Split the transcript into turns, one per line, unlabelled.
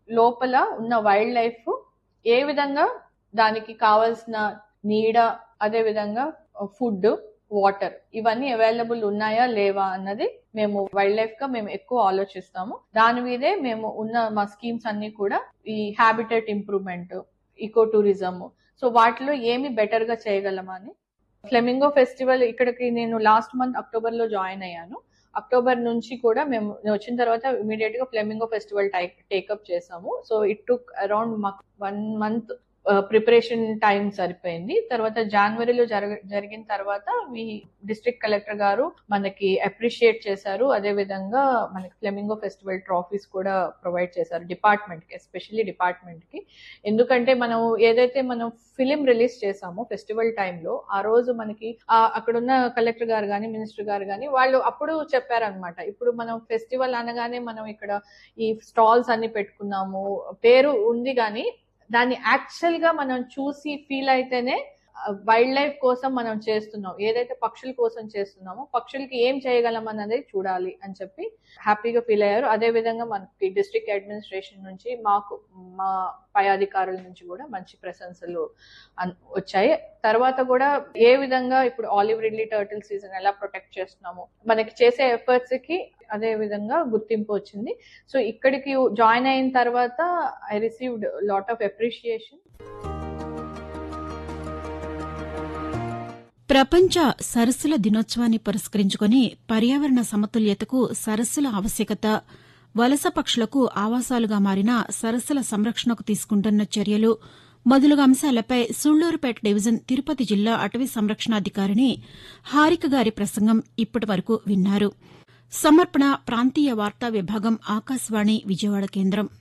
లోపల ఉన్న wild life ఏ విధంగా దానికి కావాల్సిన నీడ అదే విధంగా ఫుడ్ వాటర్ ఇవన్నీ అవైలబుల్ ఉన్నాయా లేవా అన్నది మేము వైల్డ్ లైఫ్ గా మేము ఎక్కువ ఆలోచిస్తాము దాని మీదే మేము ఉన్న మా స్కీమ్స్ అన్ని కూడా ఈ habitat improvement eco tourism so వాటిలో ఏమి బెటర్ గా చేయగలమని ఫ్లెమింగో ఫెస్టివల్ ఇక్కడికి నేను లాస్ట్ మంత్ అక్టోబర్ లో జాయిన్ అయ్యాను అక్టోబర్ నుంచి కూడా మేము నేను వచ్చిన తర్వాత ఇమీడియట్ గా ఫ్లెమింగో ఫెస్టివల్ టేకప్ చేసాము సో ఇట్ టుక్ అరౌండ్ మాకు వన్ మంత్ ప్రిపరేషన్ టైం సరిపోయింది తర్వాత జనవరిలో జరగ జరిగిన తర్వాత మీ డిస్ట్రిక్ట్ కలెక్టర్ గారు మనకి అప్రిషియేట్ చేశారు అదే విధంగా మనకి ఫ్లెమింగో ఫెస్టివల్ ట్రాఫీస్ కూడా ప్రొవైడ్ చేశారు డిపార్ట్మెంట్ కి ఎస్పెషల్లీ డిపార్ట్మెంట్ కి ఎందుకంటే మనం ఏదైతే మనం ఫిలిం రిలీజ్ చేసామో ఫెస్టివల్ టైంలో ఆ రోజు మనకి అక్కడున్న కలెక్టర్ గారు కానీ మినిస్టర్ గారు కానీ వాళ్ళు అప్పుడు చెప్పారనమాట ఇప్పుడు మనం ఫెస్టివల్ అనగానే మనం ఇక్కడ ఈ స్టాల్స్ అన్ని పెట్టుకున్నాము పేరు ఉంది కానీ దాన్ని యాక్చువల్ గా మనం చూసి ఫీల్ అయితేనే వైల్డ్ లైఫ్ కోసం మనం చేస్తున్నాం ఏదైతే పక్షుల కోసం చేస్తున్నామో పక్షులకి ఏం చేయగలం అన్నది చూడాలి అని చెప్పి హ్యాపీగా ఫీల్ అయ్యారు అదే విధంగా మనకి డిస్ట్రిక్ట్ అడ్మినిస్ట్రేషన్ నుంచి మాకు మా పై అధికారుల నుంచి కూడా మంచి ప్రశంసలు వచ్చాయి తర్వాత కూడా ఏ విధంగా ఇప్పుడు ఆలివ్ రిడ్లీ టర్టిల్ సీజన్ ఎలా ప్రొటెక్ట్ చేస్తున్నాము మనకి చేసే ఎఫర్ట్స్ కి అదే విధంగా గుర్తింపు వచ్చింది సో ఇక్కడికి జాయిన్ అయిన తర్వాత I received lot of appreciation
ప్రపంచ సరస్సుల దినోత్సవాన్ని పురస్కరించుకుని పర్యావరణ సమతుల్యతకు సరస్సుల ఆవశ్యకత వలస పక్షులకు ఆవాసాలుగా మారిన సరస్సుల సంరక్షణకు తీసుకుంటున్న చర్యలు మొదలగు అంశాలపై సుళ్లూరుపేట డివిజన్ తిరుపతి జిల్లా అటవీ సంరక్షణాధికారిని హారిక గారి ప్రసంగం ఇప్పటి వరకు విన్నారు సమర్పణ ప్రాంతీయ వార్తా విభాగం ఆకాశవాణి విజయవాడ కేంద్రం